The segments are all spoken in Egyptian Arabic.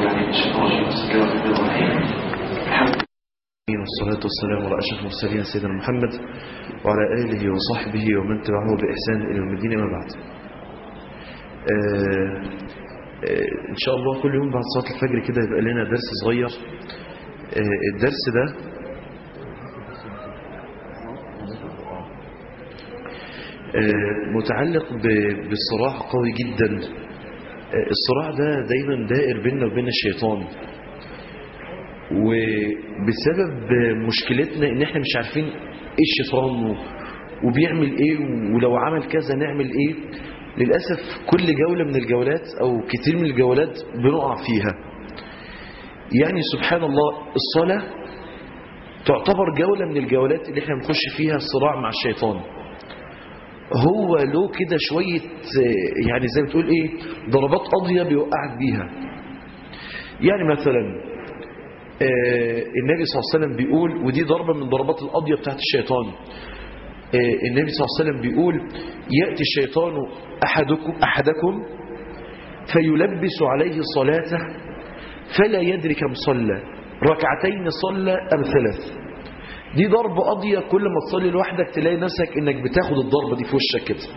العليم من الشيطان الرجيم بسم الله الرحمن الرحيم الحمد والصلاة والسلام على أشرف المرسلين سيدنا محمد وعلى آله وصحبه ومن تبعه بإحسان إلى يوم الدين أما بعد آه، آه، إن شاء الله كل يوم بعد صلاة الفجر كده يبقى لنا درس صغير آه، الدرس ده آه، متعلق ب- بصراع قوي جدا آه، الصراع ده دايما دائر بيننا وبين الشيطان وبسبب مشكلتنا ان احنا مش عارفين ايه الشيطان و- وبيعمل ايه ولو عمل كذا نعمل ايه للأسف كل جولة من الجولات او كتير من الجولات بنقع فيها يعني سبحان الله الصلاة تعتبر جولة من الجولات اللي احنا بنخش فيها صراع مع الشيطان هو له كده شوية آه، يعني زي ما بتقول ايه ضربات قاضية بيوقعك بيها يعني مثلا آه، النبي صلى الله عليه وسلم بيقول ودي ضربة من ضربات القضية بتاعت الشيطان آه، النبي صلى الله عليه وسلم بيقول يأتي الشيطان أحدكم, أحدكم فيلبس عليه صلاته فلا يدري كم صلى ركعتين صلى أم ثلاث دي ضربة قضية كل ما تصلي لوحدك تلاقي نفسك انك بتاخد الضربة دي في وشك كده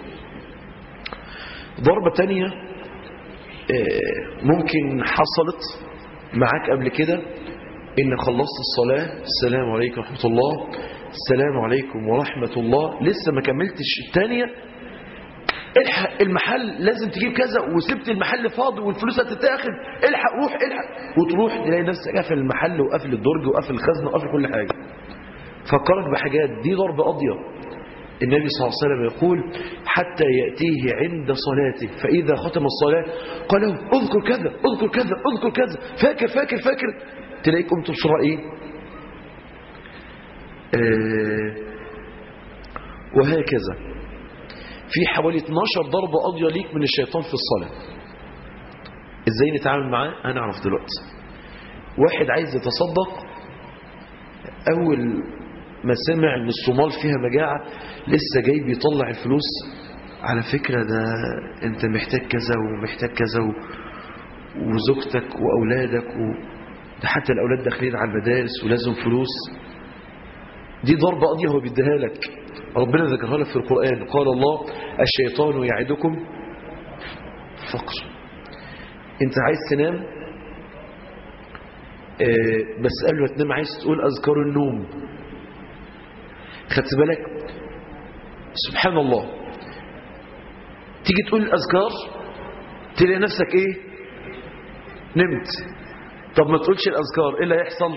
ضربة تانية آه، ممكن حصلت معاك قبل كده ان خلصت الصلاة السلام عليكم ورحمة الله السلام عليكم ورحمة الله لسه ما كملتش الثانية الحق المحل لازم تجيب كذا وسبت المحل فاضي والفلوس هتتاخد الحق روح الحق وتروح تلاقي نفسك قافل المحل وقافل الدرج وقافل الخزنة وقافل كل حاجة فكرك بحاجات دي ضرب قاضية النبي صلى الله عليه وسلم يقول حتى يأتيه عند صلاته فإذا ختم الصلاة قال له اذكر كذا اذكر كذا اذكر كذا فاكر فاكر فاكر تلاقيك قمت بسرعة ايه آه وهكذا في حوالي 12 ضربة قاضية ليك من الشيطان في الصلاة ازاي نتعامل معاه هنعرف دلوقتي واحد عايز يتصدق اول ما سمع ان الصومال فيها مجاعة لسه جاي بيطلع الفلوس على فكرة ده انت محتاج كذا ومحتاج كذا و... وزوجتك واولادك و... ده حتى الاولاد داخلين على المدارس ولازم فلوس دي ضربة قاضية هو بيديها لك ربنا ذكرها لك في القرآن قال الله الشيطان يعدكم فقر انت عايز تنام آه، بس قبل ما تنام عايز تقول أذكار النوم خدت بالك سبحان الله تيجي تقول الأذكار تلاقي نفسك ايه نمت طب ما تقولش الأذكار ايه اللي هيحصل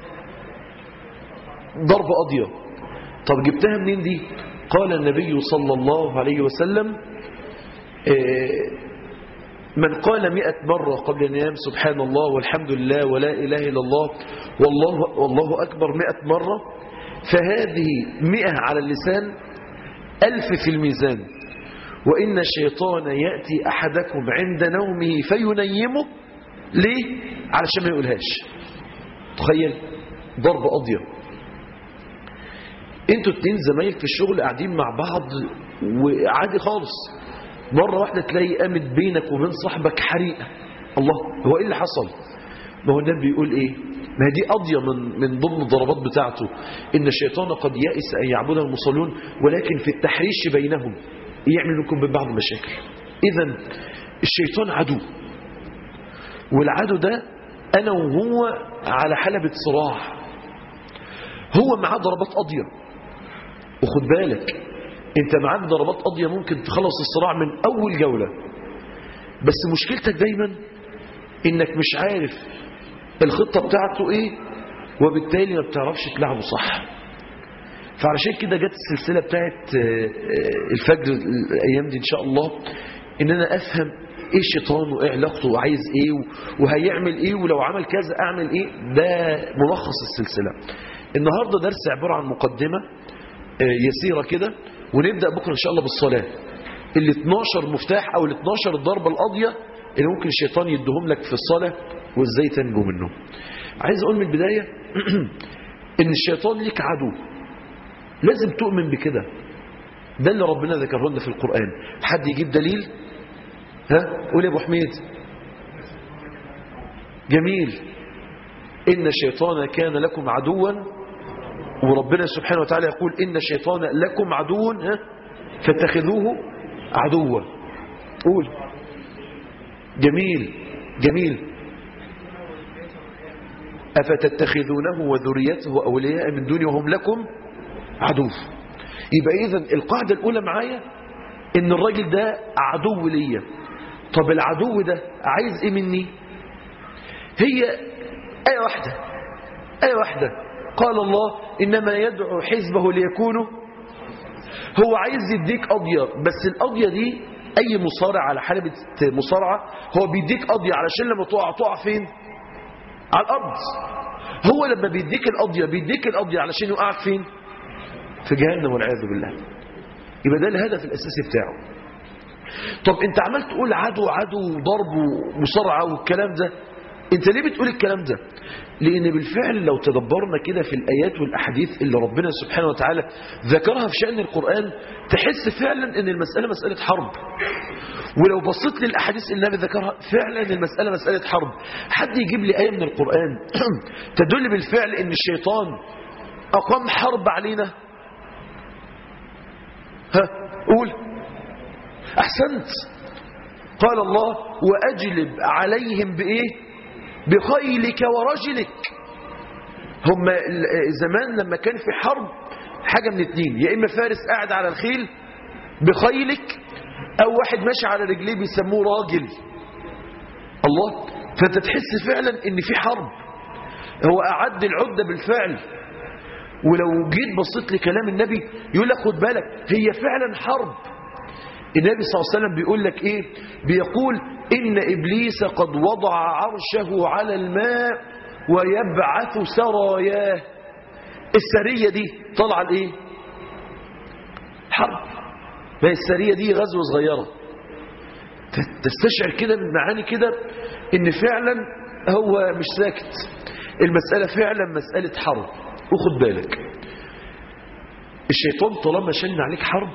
ضربة قاضية طب جبتها منين دي قال النبي صلى الله عليه وسلم آه، من قال مئة مرة قبل أن ينام سبحان الله والحمد لله ولا إله إلا الله والله, والله أكبر مئة مرة فهذه مئة على اللسان ألف في الميزان وإن الشيطان يأتي أحدكم عند نومه فينيمه ليه؟ علشان ما يقولهاش تخيل ضربة قاضية انتوا اتنين زمايل في الشغل قاعدين مع بعض وعادي خالص مرة واحدة تلاقي قامت بينك وبين صاحبك حريقة الله هو ايه اللي حصل ما هو النبي بيقول ايه ما هي دي قضية من, من ضمن الضربات بتاعته إن الشيطان قد يأس أن يعبده المصلون ولكن في التحريش بينهم يعمل لكم من بعض مشاكل إذا الشيطان عدو والعدو ده أنا وهو على حلبة صراع هو معاه ضربات قاضية وخد بالك انت معاك ضربات قاضية ممكن تخلص الصراع من أول جولة بس مشكلتك دايما انك مش عارف الخطة بتاعته ايه وبالتالي ما بتعرفش تلعبه صح فعلشان كده جت السلسلة بتاعت آه، آه، الفجر الأيام دي إن شاء الله إن أنا أفهم إيه الشيطان وإيه علاقته وعايز إيه و- وهيعمل إيه ولو عمل كذا أعمل إيه ده ملخص السلسلة النهاردة درس عبارة عن مقدمة آه، يسيرة كده ونبدأ بكرة إن شاء الله بالصلاة ال 12 مفتاح أو ال 12 الضربة القاضية اللي ممكن الشيطان يديهم لك في الصلاة وإزاي تنجو منه عايز أقول من البداية إن الشيطان ليك عدو لازم تؤمن بكده ده اللي ربنا ذكره لنا في القرآن حد يجيب دليل ها قول يا ابو حميد جميل إن الشيطان كان لكم عدوا وربنا سبحانه وتعالى يقول إن الشيطان لكم عدو ها؟ فاتخذوه عدوا قول جميل جميل أفتتخذونه وذريته أولياء من دوني وهم لكم عدو يبقى إذن القاعدة الأولى معايا إن الراجل ده عدو ليا طب العدو ده عايز إيه مني هي آية واحدة آية واحدة قال الله إنما يدعو حزبه ليكونوا هو عايز يديك قضية بس القضية دي أي مصارع على حلبة مصارعة هو بيديك قضية علشان لما تقع تقع فين على الأرض هو لما بيديك القضية بيديك القضية علشان يوقعك فين في جهنم والعياذ بالله يبقى ده الهدف الأساسي بتاعه طب انت عمال تقول عدو عدو وضرب ومصارعة والكلام ده انت ليه بتقول الكلام ده لان بالفعل لو تدبرنا كده في الايات والاحاديث اللي ربنا سبحانه وتعالى ذكرها في شأن القرآن تحس فعلا ان المسألة مسألة حرب ولو بصيت للاحاديث اللي النبي ذكرها فعلا المسألة مسألة حرب حد يجيب لي آية من القرآن تدل بالفعل ان الشيطان اقام حرب علينا ها قول احسنت قال الله واجلب عليهم بايه بخيلك ورجلك هم زمان لما كان في حرب حاجة من اتنين يا إما فارس قاعد على الخيل بخيلك أو واحد ماشي على رجليه بيسموه راجل الله فأنت تحس فعلا إن في حرب هو أعد العدة بالفعل ولو جيت بصيت لكلام النبي يقول لك خد بالك هي فعلا حرب النبي صلى الله عليه وسلم بيقول لك ايه بيقول ان ابليس قد وضع عرشه على الماء ويبعث سراياه السرية دي طالعه لايه حرب ما السرية دي غزوة صغيرة تستشعر كده من معاني كده ان فعلا هو مش ساكت المسألة فعلا مسألة حرب وخد بالك الشيطان طالما شن عليك حرب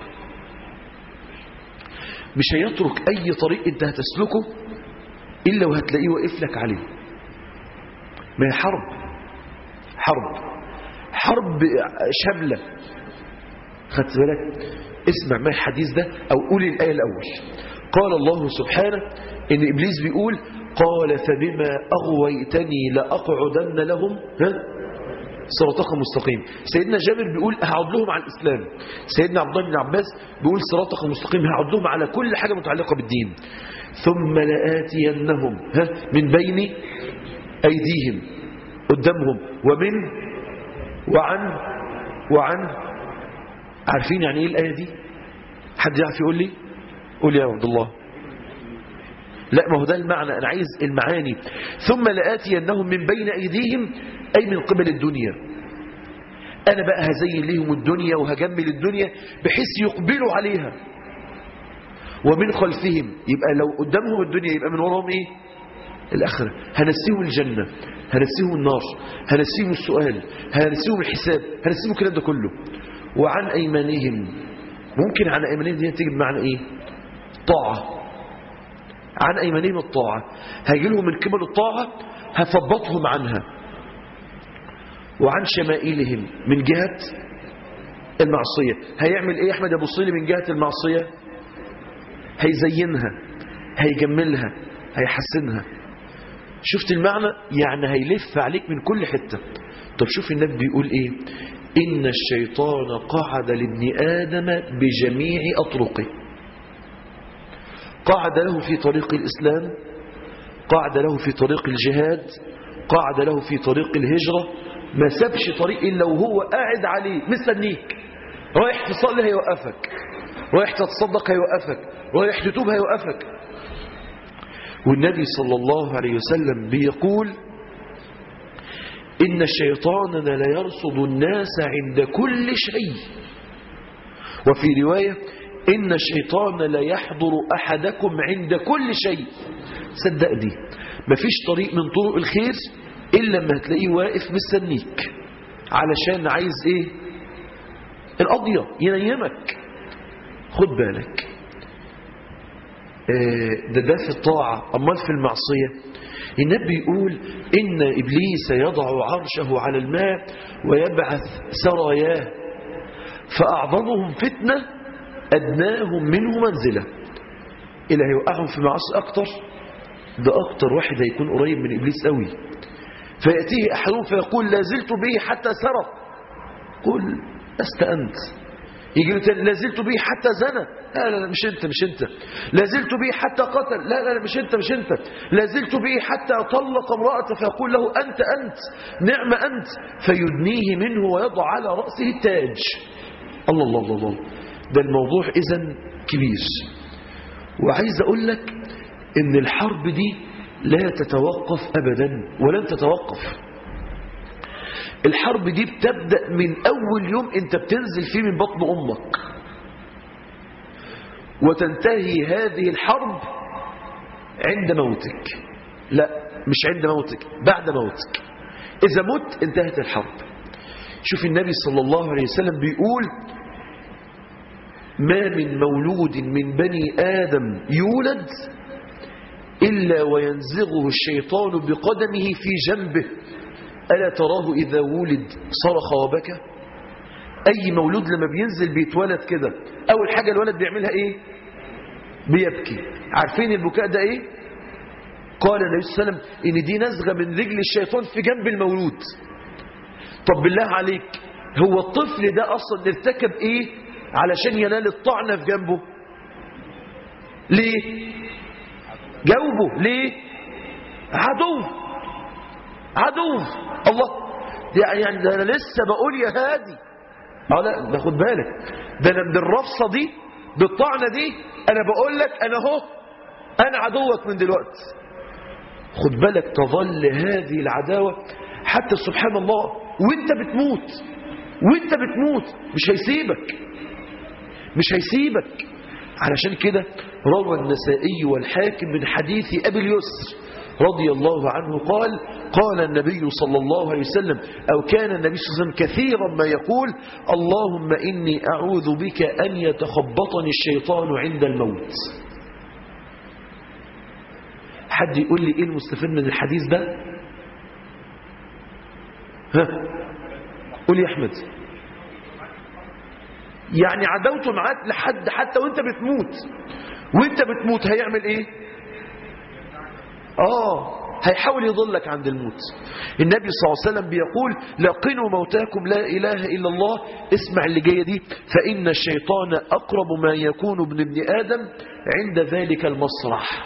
مش هيترك أي طريق أنت هتسلكه إلا وهتلاقيه واقف لك عليه ما هي حرب حرب حرب شاملة خدت بالك اسمع ما الحديث ده أو قول الآية الأول قال الله سبحانه إن إبليس بيقول قال فبما أغويتني لأقعدن لهم ها صراطك مستقيم سيدنا جابر بيقول هقعد لهم على الإسلام سيدنا عبد الله بن عباس بيقول صراطك مستقيم هقعد لهم على كل حاجة متعلقة بالدين ثم لآتينهم ها من بين أيديهم قدامهم ومن وعن وعن عارفين يعني ايه الآية دي حد يعرف يقول لي قول يا عبد الله لا ما هو ده المعنى أنا عايز المعاني ثم لآتينهم من بين أيديهم أي من قبل الدنيا أنا بقى هزين لهم الدنيا وهجمل الدنيا بحيث يقبلوا عليها ومن خلفهم يبقى لو قدامهم الدنيا يبقى من وراهم إيه الآخرة هنسيهم الجنة هنسيهم النار هنسيهم السؤال هنسيهم الحساب هنسيهم الكلام ده كله وعن أيمانهم ممكن عن أيمانهم دي تيجي بمعنى إيه طاعة عن أيمانهم الطاعة هيجي لهم من قبل الطاعة هثبطهم عنها وعن شمائلهم من جهة المعصية هيعمل ايه احمد ابو صيلي من جهة المعصية هيزينها هيجملها هيحسنها شفت المعنى يعني هيلف عليك من كل حتة طب شوف النبي بيقول ايه إن الشيطان قعد لابن آدم بجميع أطرقه قعد له في طريق الإسلام قعد له في طريق الجهاد قعد له في طريق الهجرة ما سابش طريق إلا وهو قاعد عليه مستنيك رايح تصلي هيوقفك رايح تتصدق هيوقفك رايح تتوب هيوقفك والنبي صلى الله عليه وسلم بيقول إن الشيطان لا يرصد الناس عند كل شيء وفي رواية إن الشيطان لا يحضر أحدكم عند كل شيء صدق دي مفيش طريق من طرق الخير إلا ما هتلاقيه واقف مستنيك علشان عايز إيه القضية ينيمك خد بالك آه، ده ده في الطاعة أمال في المعصية النبي يقول إن إبليس يضع عرشه على الماء ويبعث سراياه فأعظمهم فتنة أدناهم منه منزلة اللي هيوقعهم في معاصي أكتر ده أكتر واحد هيكون قريب من إبليس قوي فيأتيه أحدهم فيقول لا زلت به حتى سرق قل لست أنت يجي له تاني لا زلت به حتى زنى لا لا لا مش انت مش انت لا زلت به حتى قتل لا لا لا مش انت مش انت لا زلت به حتى طلق امرأته فيقول له أنت أنت نعم أنت فيدنيه منه ويضع على رأسه التاج الله الله الله الله ده الموضوع إذن كبير وعايز أقول لك إن الحرب دي لا تتوقف أبدا ولن تتوقف الحرب دي بتبدأ من أول يوم أنت بتنزل فيه من بطن أمك وتنتهي هذه الحرب عند موتك لا مش عند موتك بعد موتك إذا مت انتهت الحرب شوف النبي صلى الله عليه وسلم بيقول ما من مولود من بني آدم يولد إلا وينزغه الشيطان بقدمه في جنبه ألا تراه إذا ولد صرخ وبكى أي مولود لما بينزل بيتولد كده أول حاجة الولد بيعملها إيه بيبكي عارفين البكاء ده إيه قال النبي صلى الله عليه وسلم إن دي نزغة من رجل الشيطان في جنب المولود طب بالله عليك هو الطفل ده أصلا ارتكب إيه علشان ينال الطعنة في جنبه ليه جاوبه ليه عدو عدو الله يعني يعني ده انا لسه بقول يا هادي اه لا ده خد بالك ده انا من الرفصه دي بالطعنه دي انا بقول لك انا اهو انا عدوك من دلوقتي خد بالك تظل هذه العداوه حتى سبحان الله وانت بتموت وانت بتموت مش هيسيبك مش هيسيبك علشان كده روى النسائي والحاكم من حديث ابي اليسر رضي الله عنه قال قال النبي صلى الله عليه وسلم أو كان النبي صلى الله عليه وسلم كثيرا ما يقول اللهم إني أعوذ بك أن يتخبطني الشيطان عند الموت حد يقول لي إيه المستفيد من الحديث ده ها قول يا أحمد يعني عدوته معاك لحد حتى وانت بتموت وانت بتموت هيعمل ايه آه هيحاول يضلك عند الموت النبي صلى الله عليه وسلم بيقول لقنوا موتاكم لا إله إلا الله اسمع اللي جاية دي فإن الشيطان أقرب ما يكون ابن ابن آدم عند ذلك المسرح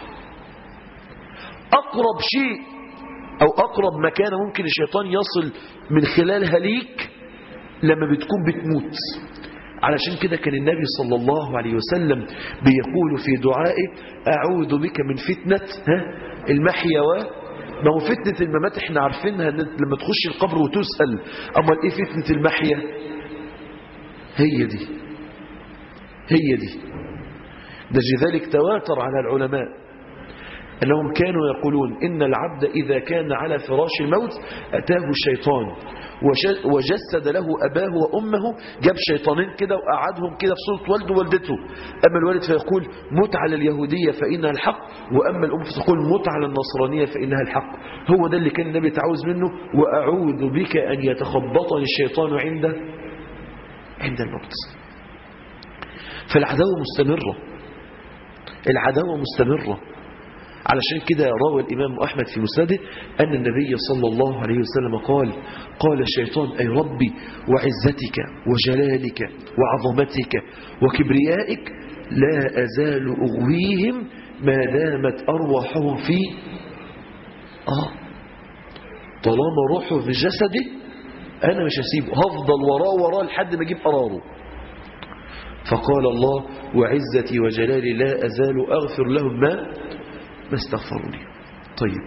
أقرب شيء أو أقرب مكان ممكن الشيطان يصل من خلالها ليك لما بتكون بتموت علشان كده كان النبي صلى الله عليه وسلم بيقول في دعائه أعوذ بك من فتنة ها المحيا و ما هو فتنة الممات احنا عارفينها ان لما تخش القبر وتسأل أما ايه فتنة المحيا هي دي هي دي ده لذلك تواتر على العلماء أنهم كانوا يقولون إن العبد إذا كان على فراش الموت أتاه الشيطان وجسد له أباه وأمه جاب شيطانين كده وقعدهم كده في صورة والده ووالدته أما الوالد فيقول مت على اليهودية فإنها الحق وأما الأم فتقول مت على النصرانية فإنها الحق هو ده اللي كان النبي يتعوذ منه وأعوذ بك أن يتخبطني الشيطان عند عند الموت فالعداوة مستمرة العداوة مستمرة علشان كده روى الإمام أحمد في مسنده أن النبي صلى الله عليه وسلم قال قال الشيطان أي ربي وعزتك وجلالك وعظمتك وكبريائك لا أزال أغويهم ما دامت أرواحهم في آه طالما روحه في جسده أنا مش هسيبه هفضل وراه وراه لحد ما أجيب قراره فقال الله وعزتي وجلالي لا أزال أغفر لهم ما ما استغفروا لي طيب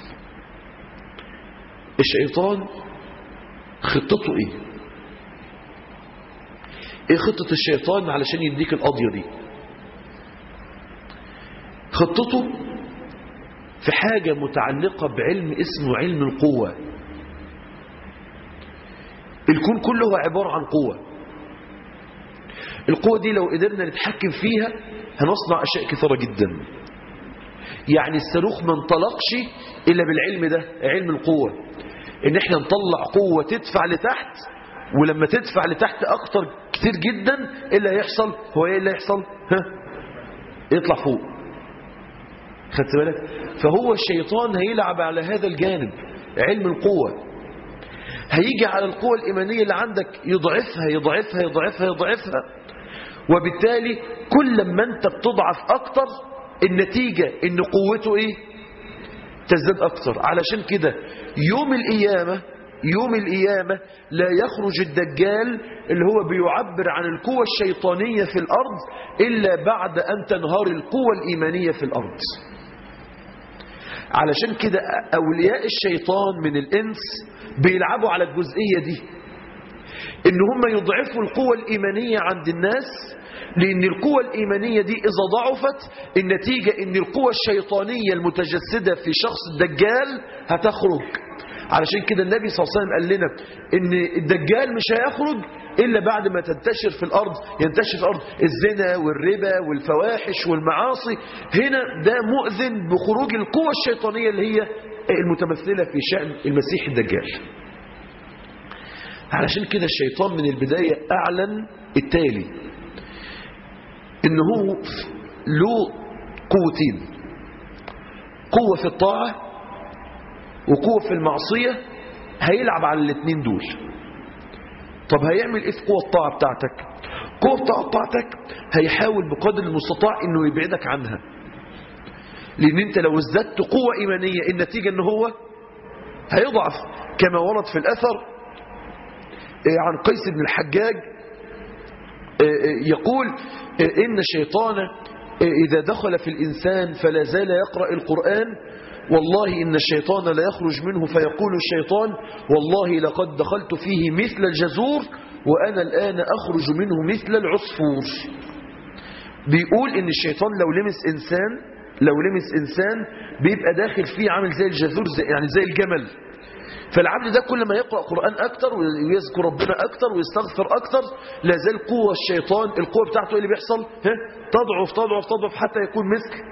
الشيطان خطته ايه ايه خطة الشيطان علشان يديك القضية دي خطته في حاجة متعلقة بعلم اسمه علم القوة الكون كله هو عبارة عن قوة القوة دي لو قدرنا نتحكم فيها هنصنع أشياء كثيرة جدا يعني الصاروخ ما انطلقش إلا بالعلم ده علم القوة إن احنا نطلع قوة تدفع لتحت ولما تدفع لتحت أكتر كتير جدا إيه اللي هيحصل هو إيه اللي هيحصل ها يطلع فوق خدت بالك فهو الشيطان هيلعب على هذا الجانب علم القوة هيجي على القوة الإيمانية اللي عندك يضعفها يضعفها يضعفها يضعفها وبالتالي كل ما انت بتضعف اكتر النتيجة ان قوته ايه تزداد اكتر علشان كده يوم القيامة يوم القيامة لا يخرج الدجال اللي هو بيعبر عن القوة الشيطانية في الأرض إلا بعد أن تنهار القوة الإيمانية في الأرض علشان كده أولياء الشيطان من الإنس بيلعبوا على الجزئية دي إن هم يضعفوا القوة الإيمانية عند الناس لأن القوة الإيمانية دي إذا ضعفت النتيجة إن القوة الشيطانية المتجسدة في شخص الدجال هتخرج علشان كده النبي صلى الله عليه وسلم قال لنا إن الدجال مش هيخرج إلا بعد ما تنتشر في الأرض ينتشر في الأرض الزنا والربا والفواحش والمعاصي هنا ده مؤذن بخروج القوة الشيطانية اللي هي المتمثلة في شأن المسيح الدجال علشان كده الشيطان من البداية أعلن التالي إن هو له قوتين قوة في الطاعة وقوة في المعصية هيلعب على الاثنين دول طب هيعمل ايه في قوة الطاعة بتاعتك قوة الطاعة بتاعتك هيحاول بقدر المستطاع انه يبعدك عنها لان انت لو ازددت قوة ايمانية النتيجة ان هو هيضعف كما ورد في الاثر عن قيس بن الحجاج يقول إن الشيطان إذا دخل في الإنسان فلا زال يقرأ القرآن والله إن الشيطان لا يخرج منه فيقول الشيطان والله لقد دخلت فيه مثل الجزور وأنا الآن أخرج منه مثل العصفور بيقول إن الشيطان لو لمس إنسان لو لمس إنسان بيبقى داخل فيه عامل زي الجزور زي يعني زي الجمل فالعبد ده كل ما يقرأ قرآن أكتر ويذكر ربنا أكتر ويستغفر أكتر لا زال قوة الشيطان القوة بتاعته اللي بيحصل ها؟ تضعف تضعف تضعف حتى يكون مثل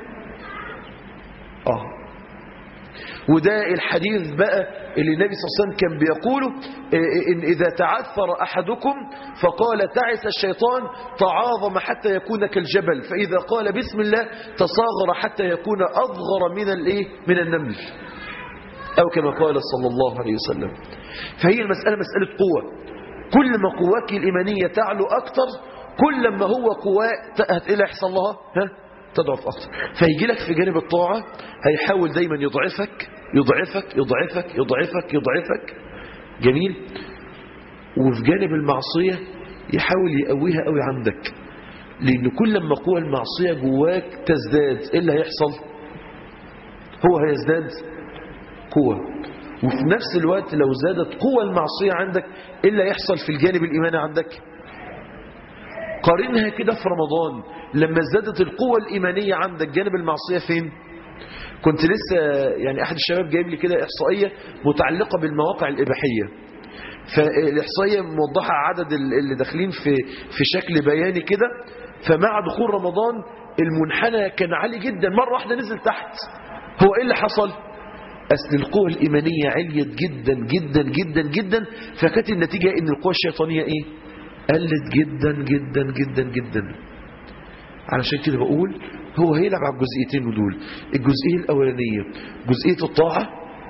آه وده الحديث بقى اللي النبي صلى الله عليه وسلم كان بيقوله إن إذا تعثر أحدكم فقال تعس الشيطان تعاظم حتى يكون كالجبل فإذا قال بسم الله تصاغر حتى يكون أصغر من الإيه من النمل أو كما قال صلى الله عليه وسلم فهي المسألة مسألة قوة كل ما قواك الإيمانية تعلو أكتر كل ما هو قواء إلى يحصل لها ها تضعف أكتر فيجي لك في جانب الطاعة هيحاول دايما يضعفك يضعفك يضعفك يضعفك يضعفك جميل وفي جانب المعصية يحاول يقويها قوي عندك لأن كل ما قوى المعصية جواك تزداد إيه اللي هيحصل هو هيزداد قوة وفي نفس الوقت لو زادت قوة المعصية عندك إيه اللي يحصل في الجانب الإيماني عندك قارنها كده في رمضان لما زادت القوة الإيمانية عندك جانب المعصية فين كنت لسه يعني أحد الشباب جايب لي كده إحصائية متعلقة بالمواقع الإباحية فالإحصائية موضحة عدد اللي داخلين في في شكل بياني كده فمع دخول رمضان المنحنى كان عالي جدا مرة واحدة نزل تحت هو إيه اللي حصل أصل القوة الإيمانية عليت جدا جدا جدا جدا فكانت النتيجة إن القوة الشيطانية إيه قلت جدا جدا جدا جدا علشان كده بقول هو هيلعب على الجزئيتين دول الجزئية الأولانية جزئية الطاعة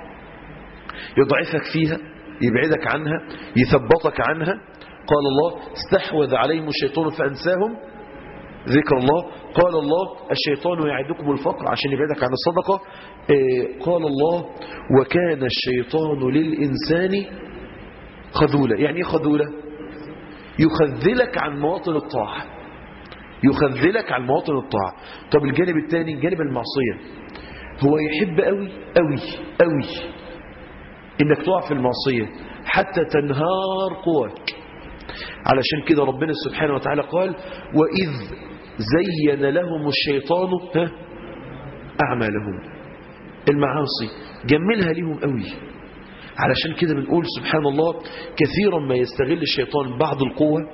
يضعفك فيها يبعدك عنها يثبطك عنها قال الله استحوذ عليهم الشيطان فأنساهم ذكر الله قال الله الشيطان يعدكم الفقر عشان يبعدك عن الصدقة قال الله وكان الشيطان للإنسان خذولا يعني ايه خذولا يخذلك عن مواطن الطاعة يخذلك عن مواطن الطاعة طب الجانب الثاني جانب المعصية هو يحب قوي قوي قوي انك تقع في المعصية حتى تنهار قواك علشان كده ربنا سبحانه وتعالى قال وإذ زين لهم الشيطان ها أعمالهم المعاصي جملها لهم قوي علشان كده بنقول سبحان الله كثيرا ما يستغل الشيطان بعض القوة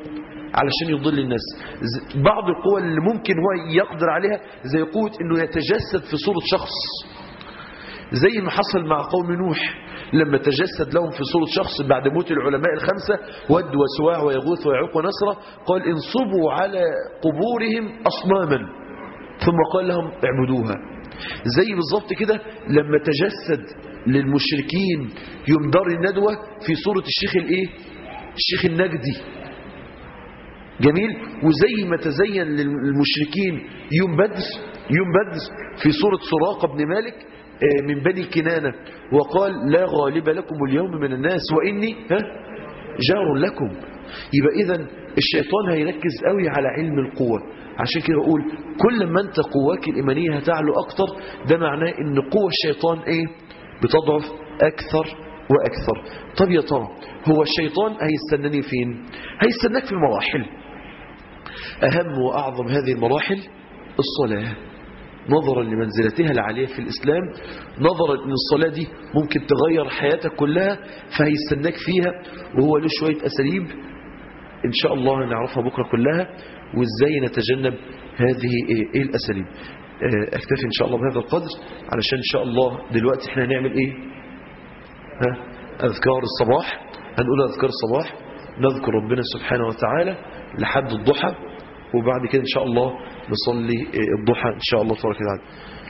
علشان يضل الناس ز- بعض القوى اللي ممكن هو يقدر عليها زي قوة انه يتجسد في صورة شخص زي ما حصل مع قوم نوح لما تجسد لهم في صورة شخص بعد موت العلماء الخمسة ود وسواع ويغوث ويعوق ونسرة قال انصبوا على قبورهم أصناما ثم قال لهم اعبدوها زي بالظبط كده لما تجسد للمشركين يوم دار الندوة في صورة الشيخ الايه الشيخ النجدي جميل وزي ما تزين للمشركين يوم بدر يوم بدر في صورة سراقة بن مالك آه، من بني كنانة وقال لا غالب لكم اليوم من الناس وإني ها جار لكم يبقى إذا الشيطان هيركز قوي على علم القوة عشان كده أقول كل ما أنت قواك الإيمانية هتعلو أكتر ده معناه إن قوة الشيطان إيه بتضعف أكثر وأكثر طب يا ترى هو الشيطان هيستناني فين هيستناك في المراحل أهم وأعظم هذه المراحل الصلاة نظرا لمنزلتها العالية في الإسلام نظرا أن الصلاة دي ممكن تغير حياتك كلها فهيستناك فيها وهو له شوية أساليب إن شاء الله نعرفها بكرة كلها وإزاي نتجنب هذه إيه إيه الأساليب آه، أكتفي إن شاء الله بهذا القدر علشان إن شاء الله دلوقتي إحنا هنعمل إيه ها أذكار الصباح هنقول أذكار الصباح نذكر ربنا سبحانه وتعالى لحد الضحى وبعد كده إن شاء الله نصلي الضحى إن شاء الله تبارك وتعالى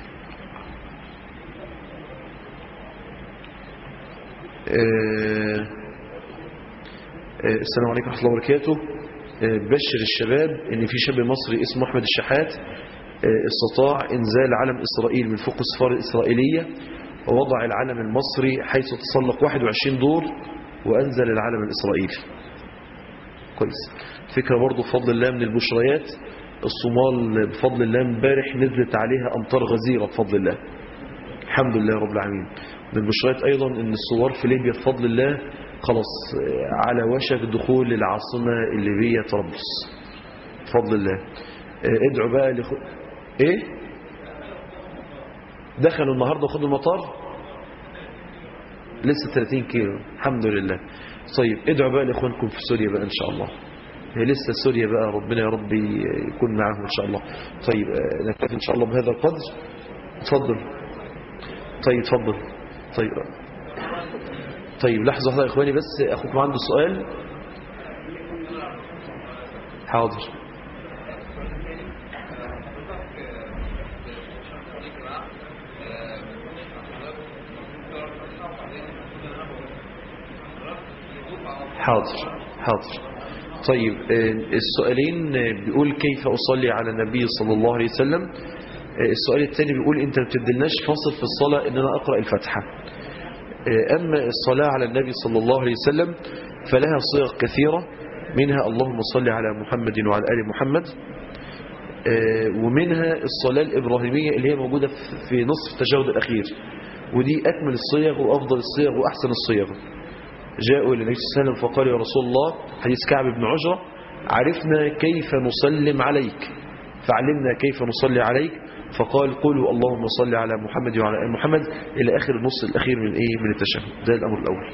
آه، آه، السلام عليكم ورحمة الله وبركاته آه، بشر الشباب ان في شاب مصري اسمه احمد الشحات آه، استطاع انزال علم اسرائيل من فوق السفاره الاسرائيليه ووضع العلم المصري حيث تسلق 21 دور وانزل العلم الاسرائيلي كويس فكره برضه بفضل الله من البشريات الصومال بفضل الله امبارح نزلت عليها امطار غزيره بفضل الله الحمد لله رب العالمين من البشريات ايضا ان الثوار في ليبيا بفضل الله خلاص آه، على وشك دخول العاصمه الليبيه طرابلس بفضل الله آه، ادعوا بقى لخ... ايه دخلوا النهارده وخدوا المطار لسه 30 كيلو الحمد لله طيب ادعوا بقى لاخوانكم في سوريا بقى ان شاء الله هي لسه سوريا بقى ربنا يا رب يكون معاهم ان شاء الله طيب آه، نكتفي ان شاء الله بهذا القدر اتفضل طيب اتفضل طيب طيب لحظة واحدة يا إخواني بس أخوكم عنده سؤال حاضر حاضر حاضر طيب آه، السؤالين آه، بيقول كيف أصلي على النبي صلى الله عليه وسلم آه، السؤال الثاني بيقول انت ما بتدلناش فاصل في الصلاة ان انا اقرأ الفاتحة آه، اما الصلاة على النبي صلى الله عليه وسلم فلها صيغ كثيرة منها اللهم صل على محمد وعلى آل محمد آه، ومنها الصلاة الإبراهيمية اللي هي موجودة في- في نصف التجاوز الأخير ودي أكمل الصيغ وأفضل الصيغ وأحسن الصيغ جاءوا إلى النبي صلى الله عليه وسلم فقالوا يا رسول الله حديث كعب بن عجرة عرفنا كيف نسلم عليك فعلمنا كيف نصلي عليك فقال قولوا اللهم صل على محمد وعلى آل محمد إلى آخر النص الأخير من إيه من التشهد ده الأمر الأول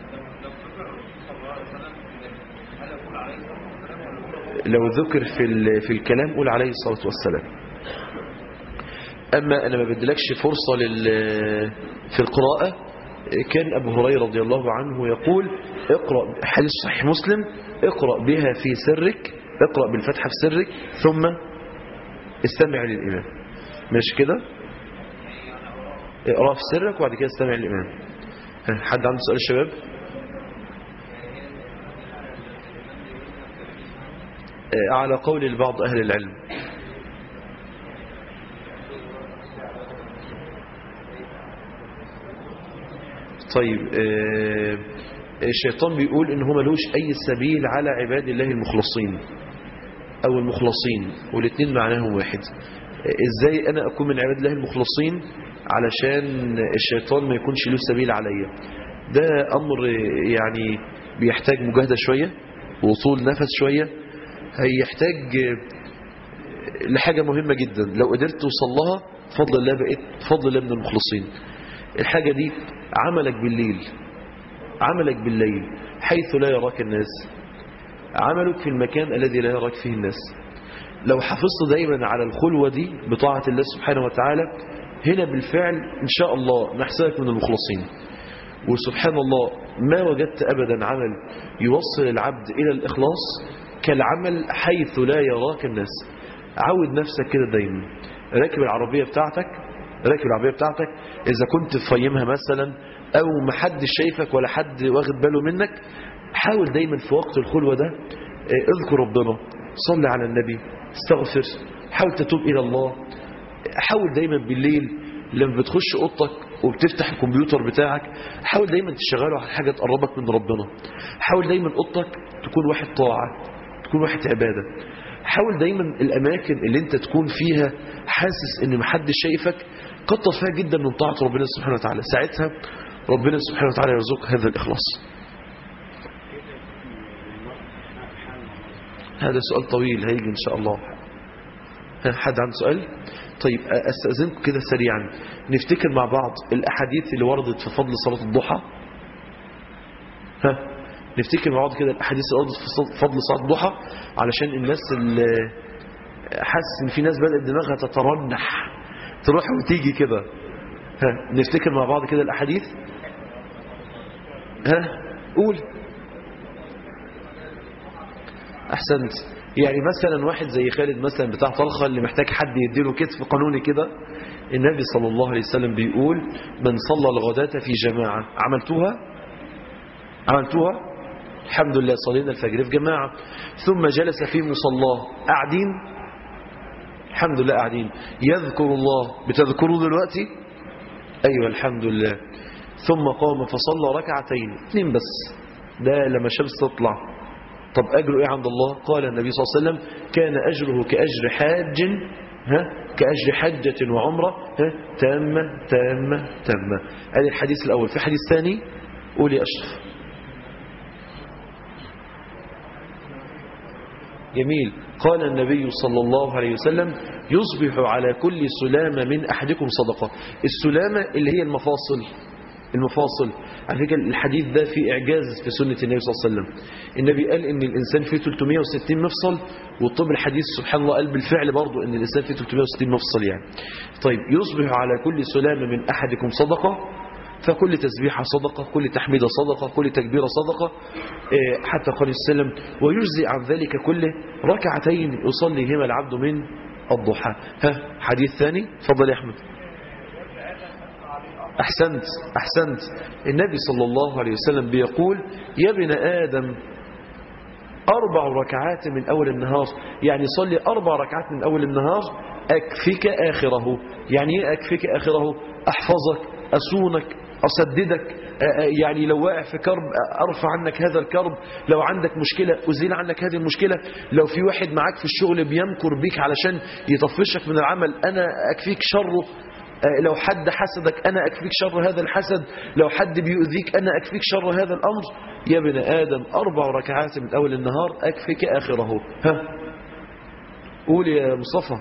لو ذكر في ال- في الكلام قول عليه الصلاة والسلام أما أنا ما بدلكش فرصة لل في القراءة كان أبو هريرة رضي الله عنه يقول اقرأ حديث صحيح مسلم اقرأ بها في سرك اقرأ بالفتحة في سرك ثم استمع للإمام ماشي كده اقرأ في سرك وبعد كده استمع للإمام ها، حد عنده سؤال الشباب آه، على قول البعض أهل العلم طيب آه، الشيطان بيقول ان هو ملوش اي سبيل على عباد الله المخلصين او المخلصين والاثنين معناهم واحد آه، ازاي انا اكون من عباد الله المخلصين علشان الشيطان ما يكونش له سبيل عليا ده امر آه، يعني بيحتاج مجاهدة شوية وطول نفس شوية هيحتاج آه، لحاجة مهمة جدا لو قدرت توصل لها فضل الله بقيت فضل الله من المخلصين الحاجة دي عملك بالليل عملك بالليل حيث لا يراك الناس عملك في المكان الذي لا يراك فيه الناس لو حافظت دايما على الخلوة دي بطاعة الله سبحانه وتعالى هنا بالفعل إن شاء الله نحسبك من المخلصين وسبحان الله ما وجدت أبدا عمل يوصل العبد إلى الإخلاص كالعمل حيث لا يراك الناس عود نفسك كده دايما راكب العربية بتاعتك راكب العربية بتاعتك إذا كنت تفيمها مثلا أو محدش شايفك ولا حد واخد باله منك حاول دايما في وقت الخلوة ده اذكر ربنا صلي على النبي استغفر حاول تتوب إلى الله حاول دايما بالليل لما بتخش اوضتك وبتفتح الكمبيوتر بتاعك حاول دايما تشغله على حاجة تقربك من ربنا حاول دايما اوضتك تكون واحد طاعة تكون واحد عبادة حاول دايما الأماكن اللي انت تكون فيها حاسس ان محدش شايفك كتر فيها جدا من طاعة ربنا سبحانه وتعالى ساعتها ربنا سبحانه وتعالى يرزقك هذا الإخلاص هذا سؤال طويل هيجي إن شاء الله حد عنده سؤال طيب أستأذنكم كده سريعا نفتكر مع بعض الأحاديث اللي وردت في فضل صلاة الضحى ها نفتكر مع بعض كده الأحاديث اللي وردت في فضل صلاة الضحى علشان الناس اللي حاسس ان في ناس بدأت دماغها تترنح تروح وتيجي كده ها نفتكر مع بعض كده الأحاديث ها قول أحسنت يعني مثلا واحد زي خالد مثلا بتاع طلخة اللي محتاج حد يديله كتف قانوني كده النبي صلى الله عليه وسلم بيقول من صلى الغداة في جماعة عملتوها عملتوها الحمد لله صلينا الفجر في جماعة ثم جلس في مصلاه قاعدين الحمد لله قاعدين يذكر الله بتذكروا دلوقتي أيوة الحمد لله ثم قام فصلى ركعتين اثنين بس ده لما شمس تطلع طب أجره إيه عند الله قال النبي صلى الله عليه وسلم كان أجره كأجر حاج ها كأجر حجة وعمرة ها تامة تامة تامة هذا الحديث الأول في حديث ثاني قولي أشرف جميل قال النبي صلى الله عليه وسلم يصبح على كل سلامة من أحدكم صدقة السلامة اللي هي المفاصل المفاصل على فكرة الحديث ده فيه إعجاز في سنة النبي صلى الله عليه وسلم النبي قال إن الإنسان فيه 360 مفصل والطب الحديث سبحان الله قال بالفعل برضو إن الإنسان فيه 360 مفصل يعني طيب يصبح على كل سلامة من أحدكم صدقة فكل تسبيحة صدقة كل تحميدة صدقة كل تكبيرة صدقة حتى قال السلام ويجزي عن ذلك كله ركعتين يصليهما العبد من الضحى ها حديث ثاني فضل يا أحمد أحسنت أحسنت النبي صلى الله عليه وسلم بيقول يا ابن آدم أربع ركعات من أول النهار يعني صلي أربع ركعات من أول النهار أكفيك آخره يعني إيه أكفيك آخره أحفظك أسونك أسددك يعني لو واقع في كرب أرفع عنك هذا الكرب لو عندك مشكلة أزيل عنك هذه المشكلة لو في واحد معاك في الشغل بيمكر بيك علشان يطفشك من العمل أنا أكفيك شره لو حد حسدك أنا أكفيك شر هذا الحسد لو حد بيؤذيك أنا أكفيك شر هذا الأمر يا ابن آدم أربع ركعات من أول النهار أكفيك آخره ها قول يا مصطفى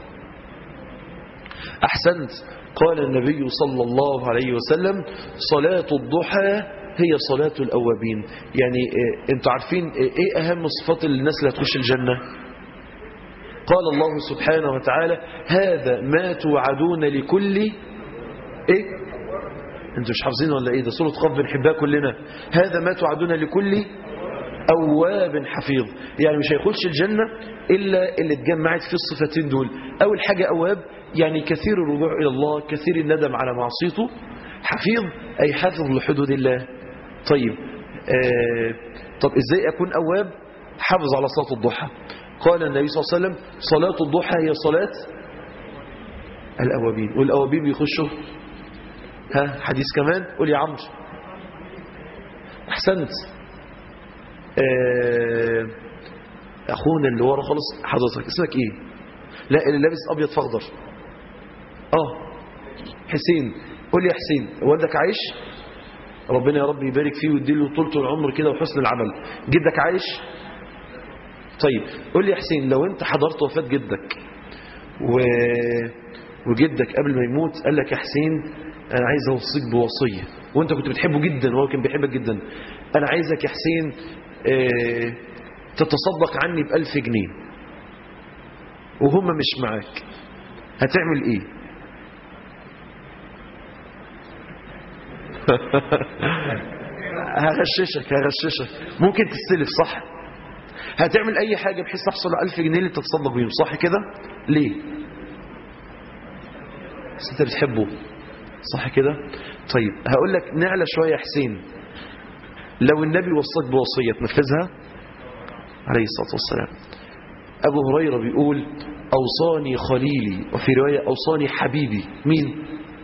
أحسنت قال النبي صلى الله عليه وسلم صلاة الضحى هي صلاة الأوابين يعني انتوا عارفين ايه أهم صفات الناس اللي هتخش الجنة قال الله سبحانه وتعالى هذا ما توعدون لكل ايه انتوا مش حافظين ولا ايه ده سورة قف بنحبها كلنا هذا ما توعدون لكل أواب حفيظ يعني مش هيخش الجنة إلا اللي اتجمعت في الصفتين دول أول حاجة أواب يعني كثير الرجوع إلى الله كثير الندم على معصيته حفيظ أي حافظ لحدود الله طيب آه طب إزاي أكون أواب حافظ على صلاة الضحى قال النبي صلى الله عليه وسلم صلاة الضحى هي صلاة الأوابين والأوابين بيخشوا ها حديث كمان قول يا عمرو أحسنت آه أخونا اللي ورا خالص حضرتك اسمك إيه لا اللي لابس أبيض فاخضر آه حسين قول يا حسين والدك عايش ربنا يا رب يبارك فيه ويديله طولة العمر كده وحسن العمل جدك عايش طيب قول لي يا حسين لو انت حضرت وفاة جدك و... وجدك قبل ما يموت قال لك يا حسين انا عايز اوصيك بوصيه وانت كنت بتحبه جدا وهو كان بيحبك جدا انا عايزك يا حسين اه تتصدق عني بألف جنيه وهم مش معاك هتعمل ايه هغششك هغششك ممكن تستلف صح هتعمل اي حاجة بحيث تحصل على ألف جنيه اللي تتصدق بيهم صح كده ليه بس انت بتحبه صح كده طيب هقول لك نعلى شوية يا حسين لو النبي وصاك بوصية تنفذها عليه الصلاة والسلام أبو هريرة بيقول أوصاني خليلي وفي رواية أوصاني حبيبي مين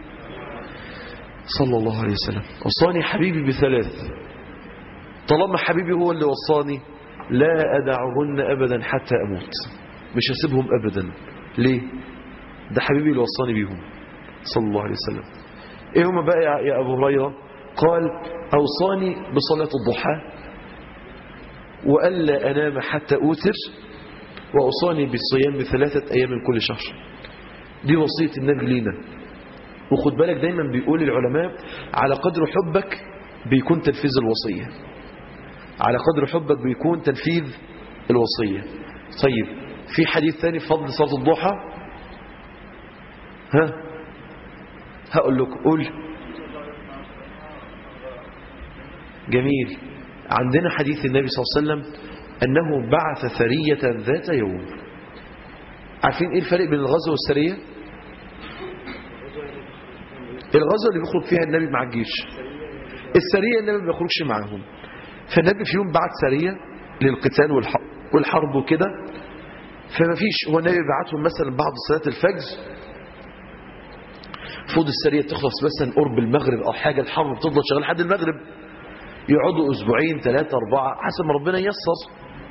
صلى الله عليه وسلم أوصاني حبيبي بثلاث طالما حبيبي هو اللي وصاني لا أدعهن أبدا حتى أموت مش هسيبهم أبدا ليه ده حبيبي اللي وصاني بيهم صلى الله عليه وسلم ايه هما بقى يا أبو هريرة قال أوصاني بصلاة الضحى وألا أنام حتى أوتر وأوصاني بالصيام بثلاثة أيام من كل شهر دي وصية النبي لينا وخد بالك دايما بيقول العلماء على قدر حبك بيكون تنفيذ الوصية على قدر حبك بيكون تنفيذ الوصية طيب في حديث ثاني في فضل صلاة الضحى ها هقول لك قول جميل عندنا حديث النبي صلى الله عليه وسلم أنه بعث ثرية ذات يوم عارفين إيه الفرق بين الغزو والسرية الغزو اللي بيخرج فيها النبي مع الجيش السرية النبي ما بيخرجش معاهم فالنبي في يوم بعت سرية للقتال والحرب وكده فما فيش هو النبي بعتهم مثلا بعد صلاة الفجر فوض السرية تخلص مثلا قرب المغرب أو حاجة الحرب بتفضل شغال لحد المغرب يقعدوا أسبوعين ثلاثة أربعة حسب ما ربنا ييسر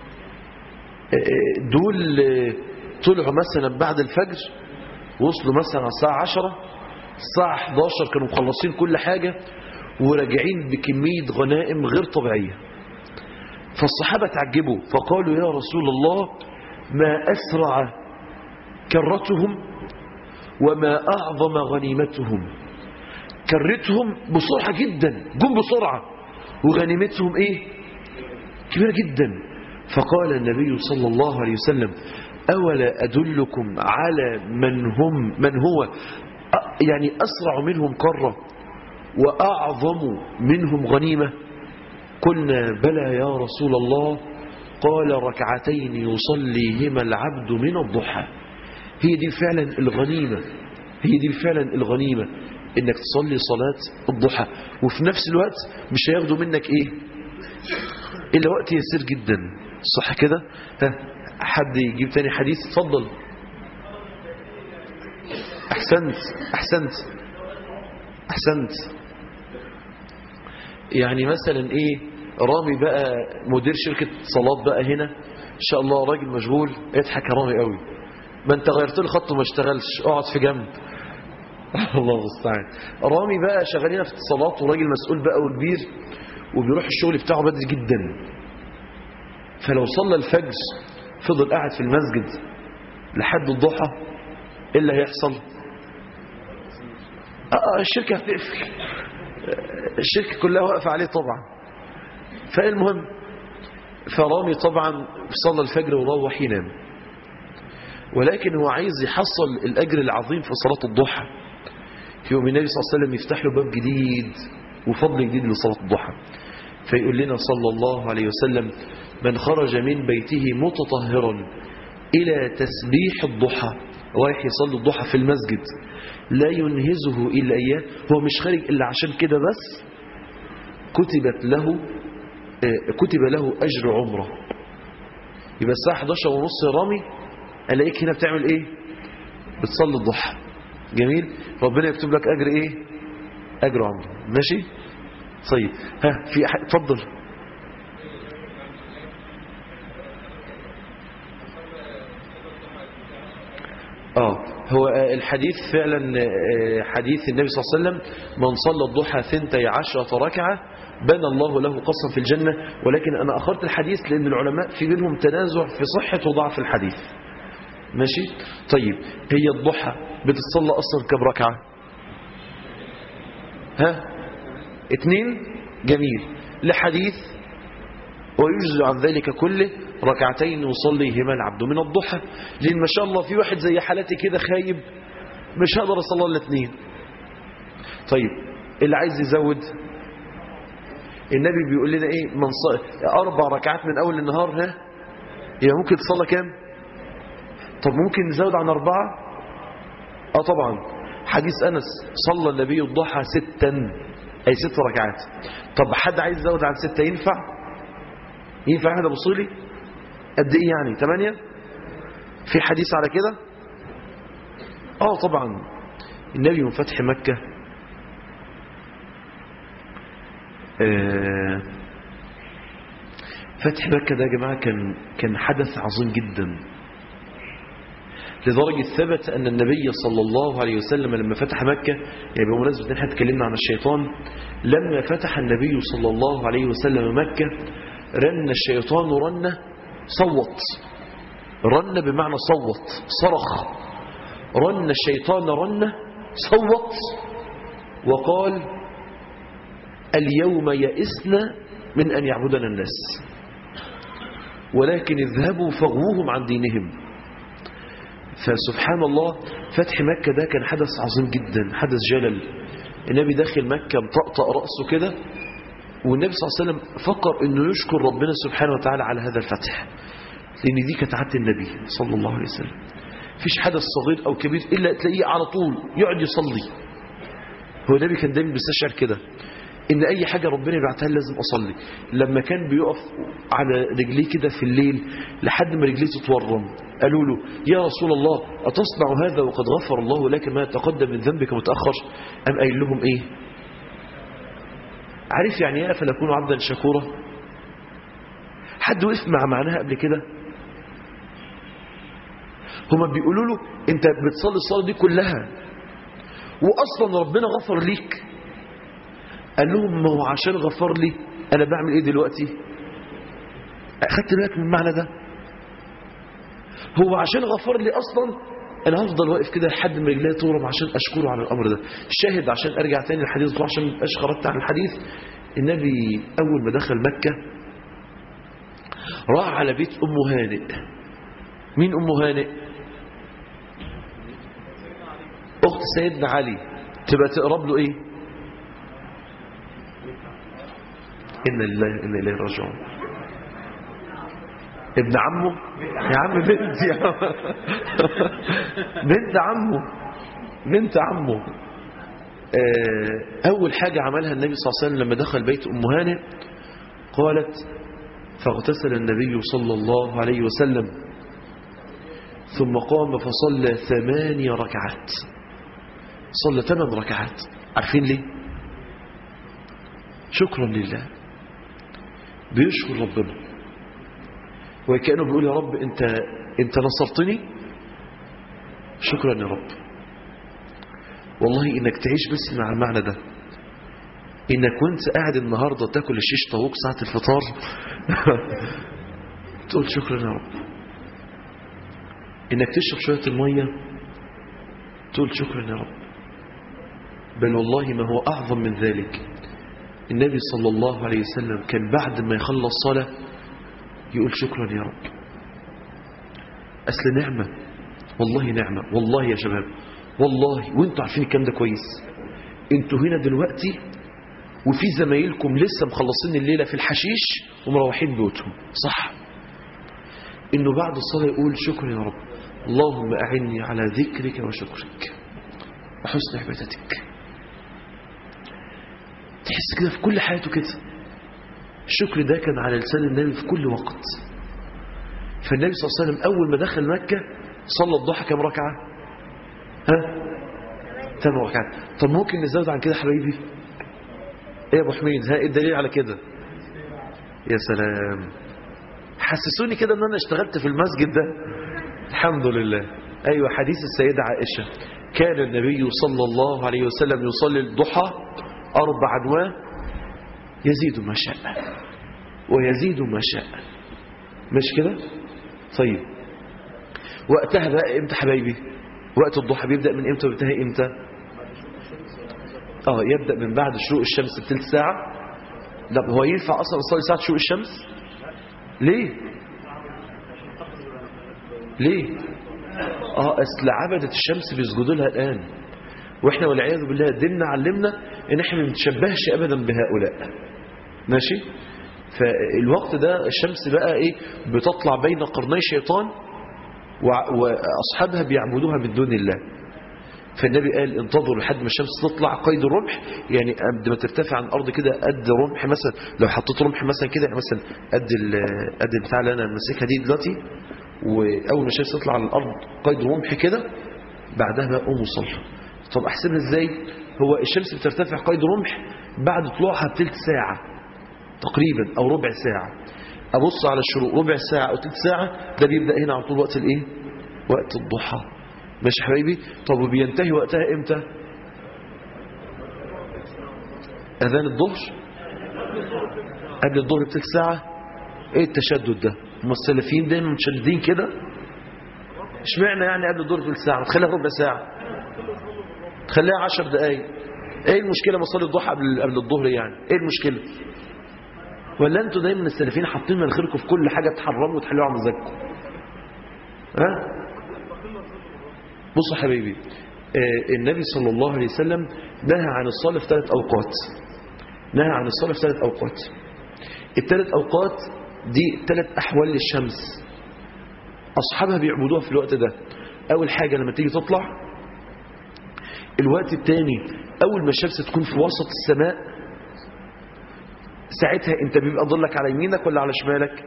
دول طلعوا مثلا بعد الفجر وصلوا مثلا على الساعة 10 الساعة 11 كانوا مخلصين كل حاجة وراجعين بكمية غنائم غير طبيعية فالصحابة تعجبوا فقالوا يا رسول الله ما أسرع كرتهم وما أعظم غنيمتهم كرتهم بسرعة جدا جم بسرعة وغنيمتهم إيه كبيرة جدا فقال النبي صلى الله عليه وسلم أولا أدلكم على من هم من هو يعني أسرع منهم كرة وأعظم منهم غنيمة قلنا بلى يا رسول الله قال ركعتين يصليهما العبد من الضحى هي دي فعلا الغنيمة هي دي فعلا الغنيمة انك تصلي صلاة الضحى وفي نفس الوقت مش هياخدوا منك ايه الا وقت يسير جدا صح كده ها حد يجيب تاني حديث اتفضل احسنت احسنت احسنت يعني مثلا ايه رامي بقى مدير شركة صلاة بقى هنا ان شاء الله راجل مشغول اضحك يا رامي قوي ما انت غيرت له خط وما اشتغلش اقعد في جنب الله المستعان رامي بقى شغالين في اتصالات وراجل مسؤول بقى وكبير وبيروح الشغل بتاعه بدري جدا فلو صلى الفجر فضل قاعد في المسجد لحد الضحى ايه اللي هيحصل آه الشركة هتقفل الشركة كلها واقفة عليه طبعا فالمهم فرامي طبعا صلى الفجر وروح ينام ولكن هو عايز يحصل الأجر العظيم في صلاة الضحى يوم النبي صلى الله عليه وسلم يفتح له باب جديد وفضل جديد لصلاة الضحى فيقول لنا صلى الله عليه وسلم من خرج من بيته متطهرا إلى تسبيح الضحى رايح يصلي الضحى في المسجد لا ينهزه إلا إياه هو مش خارج إلا عشان كده بس كتبت له كتب له أجر عمره يبقى الساعة 11 ونص يا رامي ألاقيك هنا بتعمل إيه بتصلي الضحى جميل ربنا يكتب لك أجر إيه أجر عمره ماشي طيب ها في أحد اتفضل آه هو الحديث فعلا حديث النبي صلى الله عليه وسلم من صلى الضحى ثنتي عشرة ركعة بنى الله له قصا في الجنة ولكن أنا أخرت الحديث لأن العلماء في بينهم تنازع في صحة وضعف الحديث ماشي طيب هي الضحى بتتصلى أصلا كم ركعة ها اتنين جميل لحديث ويجزي عن ذلك كله ركعتين يصليهما العبد من الضحى لان ما شاء الله في واحد زي حالتي كده خايب مش هقدر اصلي الا اثنين طيب اللي عايز يزود النبي بيقول لنا ايه من ص... اربع ركعات من اول النهار ها يبقى ممكن تصلي كام طب ممكن نزود عن اربعه اه طبعا حديث انس صلى النبي الضحى ستا اي ست ركعات طب حد عايز يزود عن سته ينفع ينفع احد ابو صيلي قد ايه يعني ثمانيه في حديث على كده اه طبعا النبي من فتح مكه آه فتح مكة ده يا جماعة كان كان حدث عظيم جدا لدرجة ثبت أن النبي صلى الله عليه وسلم لما فتح مكة يعني بمناسبة ان احنا اتكلمنا عن الشيطان لما فتح النبي صلى الله عليه وسلم مكة رن الشيطان رنة صوت رن بمعنى صوت صرخ رن الشيطان رنة صوت وقال اليوم يئسنا من أن يعبدنا الناس ولكن اذهبوا فاغووهم عن دينهم فسبحان الله فتح مكة ده كان حدث عظيم جدا حدث جلل النبي داخل مكة مطقطق رأسه كده والنبي صلى الله عليه وسلم فكر انه يشكر ربنا سبحانه وتعالى على هذا الفتح لان دي كانت عادة النبي صلى الله عليه وسلم فيش حدث صغير او كبير الا تلاقيه على طول يقعد يصلي هو النبي كان دايما بيستشعر كده ان اي حاجة ربنا يبعتها لازم اصلي لما كان بيقف على رجليه كده في الليل لحد ما رجليه تتورم قالوا له يا رسول الله اتصنع هذا وقد غفر الله لك ما تقدم من ذنبك متأخر ام قايل لهم ايه عارف يعني ايه افلا اكون عبدا شكورا حد وقف مع معناها قبل كده هما بيقولوا له انت بتصلي الصلاه دي كلها واصلا ربنا غفر ليك قال لهم ما هو عشان غفر لي انا بعمل ايه دلوقتي اخدت بالك من المعنى ده هو عشان غفر لي اصلا انا هفضل واقف كده لحد ما رجليا تورم عشان اشكره على الامر ده الشاهد عشان ارجع تاني للحديث ده عشان ما ابقاش خرجت عن الحديث النبي اول ما دخل مكه راح على بيت ام هانئ مين ام هانئ اخت سيدنا علي تبقى تقرب له ايه إن الله إن إليه راجعون ابن عمه يا عم بنت يا عم بنت عمه بنت عمه أول حاجة عملها النبي صلى الله عليه وسلم لما دخل بيت أم هانئ قالت فاغتسل النبي صلى الله عليه وسلم ثم قام فصلى ثمانية ركعات صلى ثمان ركعات عارفين ليه شكرا لله بيشكر ربنا وكأنه بيقول يا رب انت انت نصرتني شكرا يا رب والله انك تعيش بس مع المعنى ده انك وانت قاعد النهاردة تاكل الشيش طاووق ساعة الفطار تقول شكرا يا رب انك تشرب شوية المية تقول شكرا يا رب بل والله ما هو أعظم من ذلك النبي صلى الله عليه وسلم كان بعد ما يخلص صلاة يقول شكرا يا رب أصل نعمة والله نعمة والله يا شباب والله وانتوا عارفين الكلام ده كويس انتوا هنا دلوقتي وفي زمايلكم لسه مخلصين الليلة في الحشيش ومروحين بيوتهم صح انه بعد الصلاة يقول شكرا يا رب اللهم أعني على ذكرك وشكرك وحسن عبادتك تحس كده في كل حياته كده الشكر ده كان على لسان النبي في كل وقت فالنبي صلى الله عليه وسلم أول ما دخل مكة صلى الضحى كم ركعة ها ثمان ركعات طب ممكن نزود عن كده حبايبي ايه يا ابو حميد ها ايه الدليل على كده يا سلام حسسوني كده ان انا اشتغلت في المسجد ده الحمد لله ايوه حديث السيدة عائشة كان النبي صلى الله عليه وسلم يصلي الضحى أربع أنواع يزيد ما شاء ويزيد ما شاء مش كده طيب وقتها بقى امتى حبايبي وقت الضحى بيبدأ من امتى وبينتهي امتى اه يبدأ من بعد شروق الشمس بثلث ساعة لا هو ينفع اصلا اصلي ساعة شروق الشمس ليه ليه اه اصل عبدة الشمس بيسجدوا لها الان واحنا والعياذ بالله ديننا علمنا ان احنا ما نتشبهش ابدا بهؤلاء ماشي فالوقت ده الشمس بقى ايه بتطلع بين قرني شيطان وع- واصحابها بيعبدوها من دون الله فالنبي قال انتظروا لحد ما الشمس تطلع قيد الرمح يعني قد ما ترتفع عن الارض كده قد رمح مثلا لو حطيت رمح مثلا كده يعني مثلا قد ال- قد البتاع اللي انا ماسكها دي دلوقتي واول ما الشمس تطلع على الارض قيد رمح كده بعدها بقى قوم وصلوا طب احسبها ازاي هو الشمس بترتفع قيد رمح بعد طلوعها بثلث ساعه تقريبا او ربع ساعه ابص على الشروق ربع ساعه او ثلث ساعه ده بيبدا هنا على طول وقت الايه وقت الضحى ماشي يا حبايبي طب وبينتهي وقتها امتى اذان الظهر قبل الظهر بثلث ساعه ايه التشدد ده هم السلفيين دايما متشددين كده اشمعنى يعني قبل الظهر بثلث ساعه تخليها ربع ساعه تخليها عشر دقايق ايه المشكله ما اصلي الضحى قبل قبل الظهر يعني ايه المشكله ولا انتوا دايما السلفيين حاطين مناخيركم في كل حاجه تحرموا وتحلوها على مزاجكم ها بصوا يا حبيبي آه، النبي صلى الله عليه وسلم نهى عن الصلاة في ثلاث أوقات نهى عن الصلاة في ثلاث أوقات الثلاث أوقات دي ثلاث أحوال للشمس أصحابها بيعبدوها في الوقت ده أول حاجة لما تيجي تطلع الوقت الثاني أول ما الشمس تكون في وسط السماء ساعتها أنت بيبقى ظلك على يمينك ولا على شمالك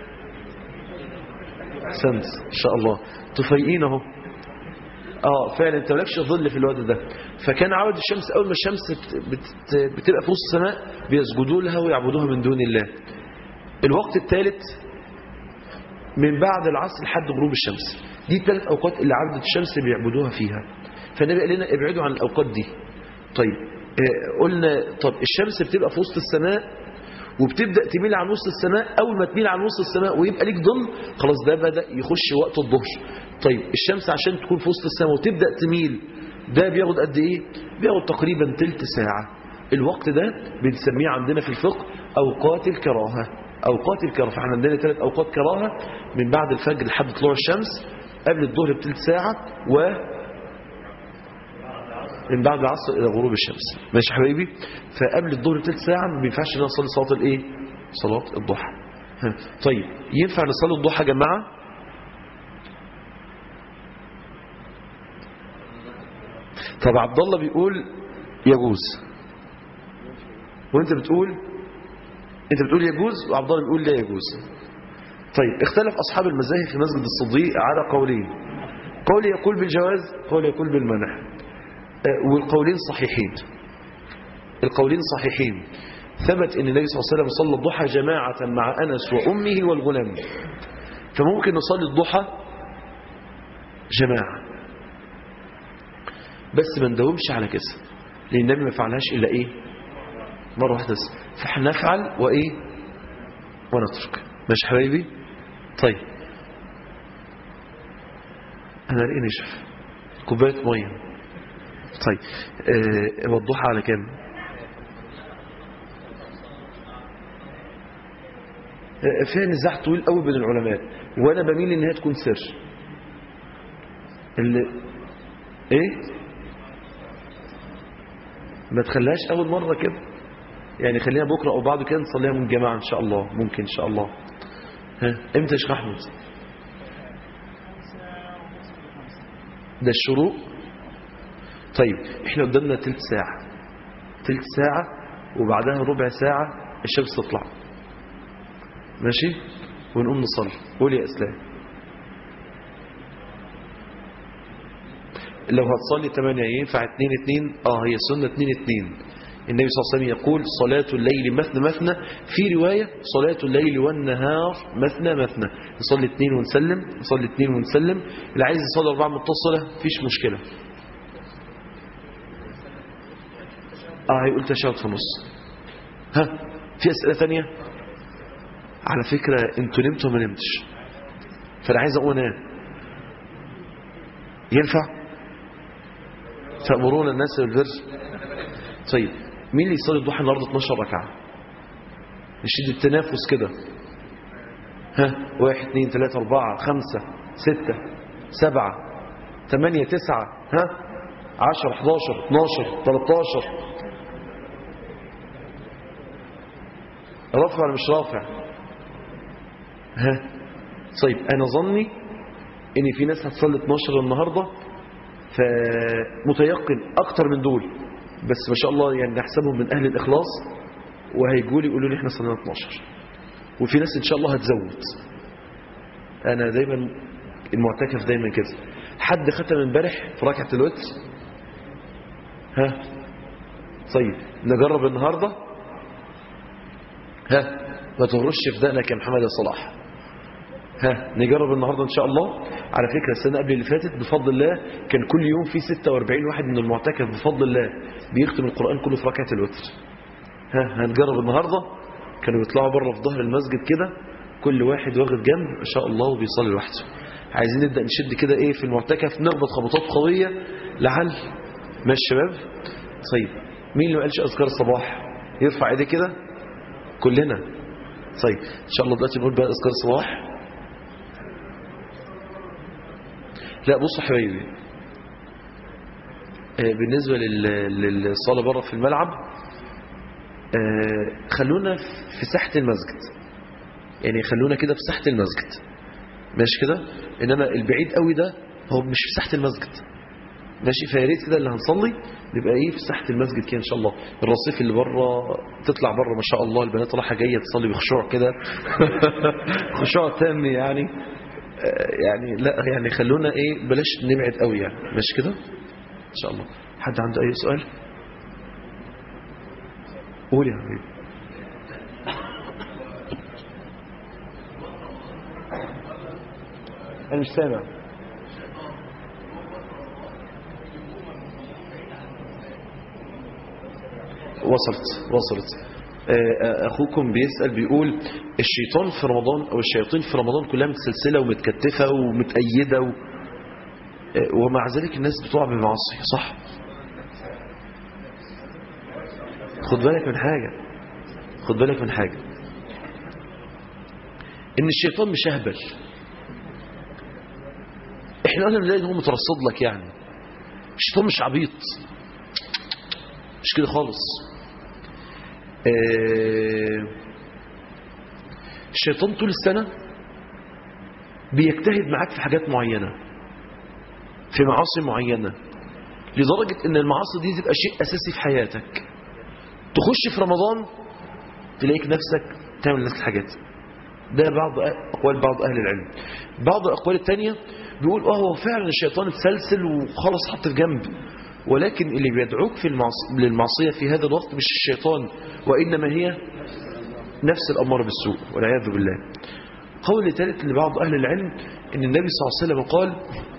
أحسنت إن شاء الله تفيقين أهو اه فعلا انت مالكش ظل في الوقت ده فكان عبد الشمس اول ما الشمس بت- بت- بتبقى في وسط السماء بيسجدوا لها ويعبدوها من دون الله الوقت الثالث من بعد العصر لحد غروب الشمس دي الثلاث اوقات اللي عبدة الشمس بيعبدوها فيها فالنبي قال لنا ابعدوا عن الاوقات دي طيب آه، قلنا طب الشمس بتبقى في وسط السماء وبتبدا تميل عن وسط السماء اول ما تميل عن وسط السماء ويبقى ليك ظل خلاص ده بدا يخش وقت الظهر طيب الشمس عشان تكون في وسط السماء وتبدا تميل ده بياخد قد ايه بياخد تقريبا تلت ساعه الوقت ده بنسميه عندنا في الفقه اوقات الكراهه اوقات الكراهه فاحنا عندنا ثلاث اوقات كراهه من بعد الفجر لحد طلوع الشمس قبل الظهر بثلث ساعه و من بعد العصر الى غروب الشمس ماشي يا حبايبي فقبل الظهر بثلث ساعه ما بينفعش ان أنا اصلي صلاه الايه صلاه الضحى ها. طيب ينفع نصلي الضحى يا جماعه طب عبد الله بيقول يجوز وانت بتقول انت بتقول يجوز وعبد الله بيقول لا يجوز طيب اختلف اصحاب المذاهب في مسجد الصديق على قولين قول يقول بالجواز قول يقول بالمنع آه، والقولين صحيحين القولين صحيحين ثبت ان النبي صلى الله عليه وسلم صلى الضحى جماعة مع أنس وأمه والغلام فممكن نصلي الضحى جماعة بس ما نداومش على كده لأن النبي ما فعلهاش إلا إيه مرة واحدة بس فاحنا نفعل وإيه ونترك ماشي حبايبي طيب أنا لقي نشف كوباية مية طيب آه والضحى على كام آه، فيها نزاع طويل قوي بين العلماء وانا بميل ان هي تكون سر اللي ايه ما تخليهاش اول مره كده يعني خلينا بكره او بعد كده نصليها من جماعه ان شاء الله ممكن ان شاء الله ها امتى يا شيخ احمد ده الشروق طيب احنا قدامنا تلت ساعه تلت ساعه وبعدها ربع ساعه الشمس تطلع ماشي ونقوم نصلي قول يا اسلام لو هتصلي 8 ينفع 2 2 اه هي سنه 2 2 النبي صلى الله عليه وسلم يقول صلاة الليل مثنى مثنى في رواية صلاة الليل والنهار مثنى مثنى نصلي اثنين ونسلم نصلي اثنين ونسلم اللي عايز يصلي أربعة متصلة مفيش مشكلة اه هيقول تشهد في النص ها في أسئلة ثانية على فكرة انتوا نمتوا ما نمتش فأنا عايز أقوم أنام ينفع تأمرون الناس بالبر طيب مين اللي يصلي الضحى النهارده 12 ركعة نشد التنافس كده ها واحد اثنين ثلاثة أربعة خمسة ستة سبعة ثمانية تسعة ها عشر 11 12 13 رافع ولا مش رافع ها طيب انا ظني ان في ناس هتصلي 12 النهارده فمتيقن اكتر من دول بس ما شاء الله يعني نحسبهم من اهل الاخلاص وهيجوا لي يقولوا لي احنا صلينا 12 وفي ناس ان شاء الله هتزود انا دايما المعتكف دايما كده حد ختم امبارح في ركعه الوتر ها طيب نجرب النهارده ها ما تغرش في دقنك يا محمد يا صلاح ها نجرب النهارده ان شاء الله على فكره السنه قبل اللي فاتت بفضل الله كان كل يوم في 46 واحد من المعتكف بفضل الله بيختم القران كله في ركعه الوتر ها هنجرب النهارده كانوا يطلعوا بره في ظهر المسجد كده كل واحد واخد جنب ما شاء الله وبيصلي لوحده عايزين نبدا نشد كده ايه في المعتكف نخبط خبطات قويه لعل ماشي شباب طيب مين اللي ما قالش اذكار الصباح يرفع ايديه كده كلنا طيب ان شاء الله دلوقتي نقول بقى اذكار الصباح لا بصوا يا حبايبي آه، بالنسبة لل- للصلاة بره في الملعب آه، خلونا في ساحة المسجد يعني خلونا كده في ساحة المسجد ماشي كده إنما البعيد قوي ده هو مش في ساحة المسجد ماشي فيا ريت كده اللي هنصلي نبقى ايه في ساحة المسجد كده ان شاء الله الرصيف اللي بره تطلع بره ما شاء الله البنات رايحه جايه تصلي بخشوع كده خشوع تام يعني آه، يعني لا يعني خلونا ايه بلاش نبعد قوي يعني ماشي كده ان شاء الله حد عنده اي سؤال قول يا حبيبي انا مش سامع وصلت وصلت آه، اخوكم بيسأل بيقول الشيطان في رمضان او الشياطين في رمضان كلها متسلسلة ومتكتفة ومتأيدة و... آه، ومع ذلك الناس بتقع بمعاصي صح خد بالك من حاجة خد بالك من حاجة ان الشيطان مش اهبل احنا قلنا بنلاقي ان هو مترصد لك يعني الشيطان مش عبيط مش كده خالص آه، الشيطان طول السنة بيجتهد معاك في حاجات معينة في معاصي معينة لدرجة ان المعاصي دي تبقى شيء اساسي في حياتك تخش في رمضان تلاقيك نفسك تعمل نفس الحاجات ده بعض اقوال بعض اهل العلم بعض الاقوال التانية بيقول اه هو فعلا الشيطان اتسلسل وخلص حط في جنب ولكن اللي بيدعوك في المعص... للمعصية في هذا الوقت مش الشيطان وإنما هي نفس الأمر بالسوء والعياذ بالله قول ثالث لبعض أهل العلم أن النبي صلى الله عليه وسلم قال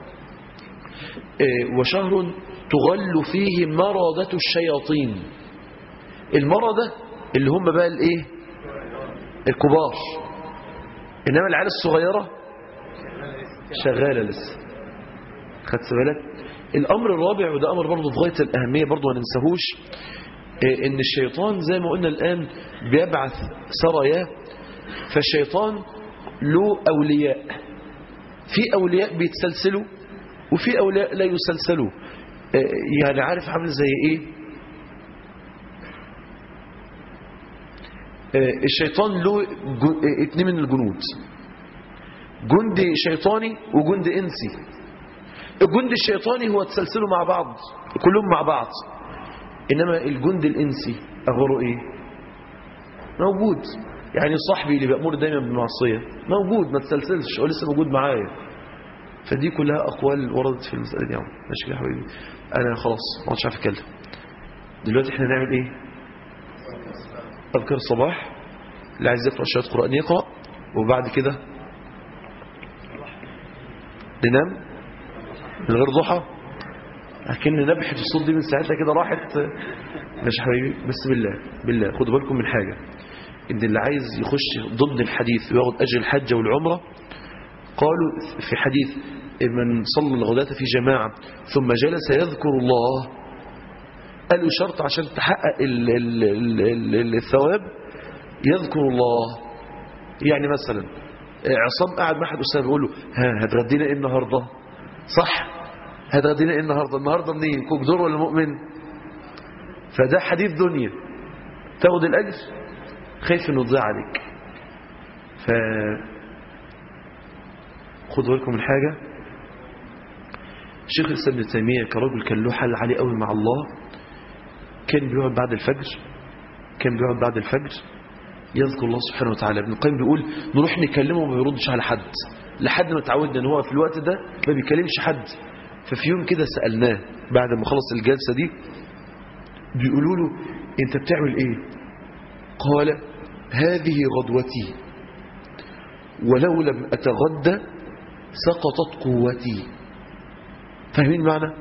آه، وشهر تغل فيه مرضة الشياطين المرضة اللي هم بقى الايه الكبار إنما العيال الصغيرة شغالة لسه خدت بالك الأمر الرابع وده أمر برضه في غاية الأهمية برضه ما ننساهوش إيه، إن الشيطان زي ما قلنا الآن بيبعث سراياه فالشيطان له أولياء في أولياء بيتسلسلوا وفي أولياء لا يسلسلوا إيه، يعني عارف عامل زي إيه إيه، الشيطان له جو- إيه، اتنين من الجنود جند شيطاني وجند إنسي الجند الشيطاني هو تسلسلوا مع بعض كلهم مع بعض إنما الجند الإنسي أخباره إيه موجود يعني صاحبي اللي بيأمر دايما بالمعصية موجود ما تسلسلش هو لسه موجود معايا فدي كلها أقوال وردت في المسألة دي يا عم. ماشي يا حبيبي أنا خلاص ما عادش عارف أتكلم دلوقتي احنا نعمل إيه أذكر الصباح اللي عايز يقرأ شوية قرآن يقرأ وبعد كده ننام من غير ضحى لكن نبحة الصوت دي من ساعتها كده راحت ماشي يا حبيبي بس بالله بالله خدوا بالكم من حاجة ان اللي عايز يخش ضمن الحديث وياخد اجر الحج والعمرة قالوا في حديث من صلى الغداة في جماعة ثم جلس يذكر الله قالوا شرط عشان تحقق ال ال ال ال ال الثواب يذكر الله يعني مثلا عصام قاعد مع احد أسامة بيقول له ها هتغدينا ايه النهاردة صح هتغدينا ايه النهاردة النهاردة منين كوك دور ولا مؤمن فده حديث دنيا تاخد الأجر خايف انه تضيع عليك ف خدوا بالكم من حاجة الشيخ الإسلام ابن تيمية كرجل كان له حل عالي قوي مع الله كان بيقعد بعد الفجر كان بيقعد بعد الفجر يذكر الله سبحانه وتعالى ابن القيم بيقول نروح نكلمه وما يردش على حد لحد ما تعودنا ان هو في الوقت ده ما بيكلمش حد ففي يوم كده سألناه بعد ما خلص الجلسة دي بيقولوا له انت بتعمل ايه قال هذه غدوتي ولو لم أتغدى سقطت قوتي فاهمين معنى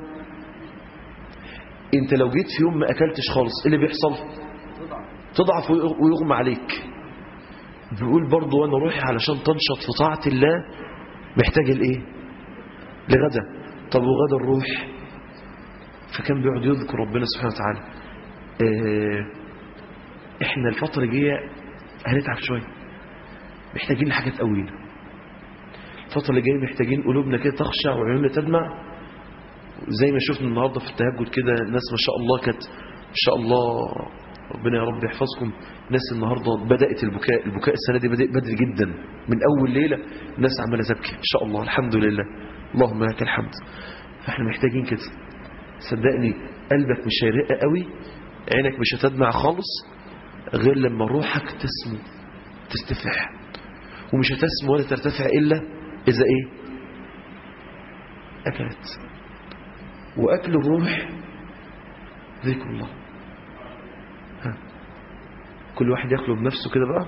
انت لو جيت في يوم ما اكلتش خالص ايه اللي بيحصل تضعف ويغمى عليك بيقول برضه وانا روحي علشان تنشط في طاعة الله محتاج الايه لغدا طب وغدا الروح فكان بيقعد يذكر ربنا سبحانه وتعالى اه احنا الفترة الجاية هنتعب شوية محتاجين لحاجات قوية الفترة اللي جاية محتاجين قلوبنا كده تخشع وعيوننا تدمع زي ما شفنا النهاردة في التهجد كده الناس ما شاء الله كانت ما شاء الله ربنا يا رب يحفظكم ناس النهاردة بدأت البكاء البكاء السنة دي بدأ بدري جدا من أول ليلة الناس عمالة تبكي إن شاء الله الحمد لله اللهم لك الحمد فاحنا محتاجين كده صدقني قلبك مش هيرق قوي عينك مش هتدمع خالص غير لما روحك تسمو تستفح ومش هتسمو ولا ترتفع إلا إذا إيه أكلت وأكل الروح ذكر الله ها. كل واحد ياكله بنفسه كده بقى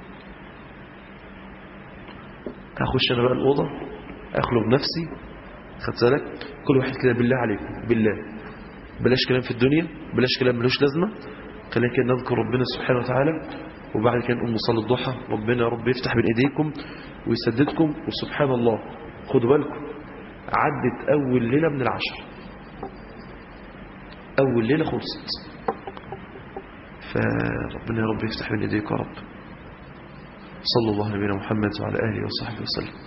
أخش أنا بقى الأوضة أخله بنفسي خدت بالك كل واحد كده بالله عليكم بالله بلاش كلام في الدنيا بلاش كلام ملوش لازمة خلينا كده نذكر ربنا سبحانه وتعالى وبعد كده نقوم نصلي الضحى ربنا يا رب يفتح بين ايديكم ويسددكم وسبحان الله خدوا بالكم عدت اول ليله من العشر اول ليله خلصت فربنا يا رب يفتح بين ايديكم يا رب صلى الله على نبينا محمد وعلى اله وصحبه وسلم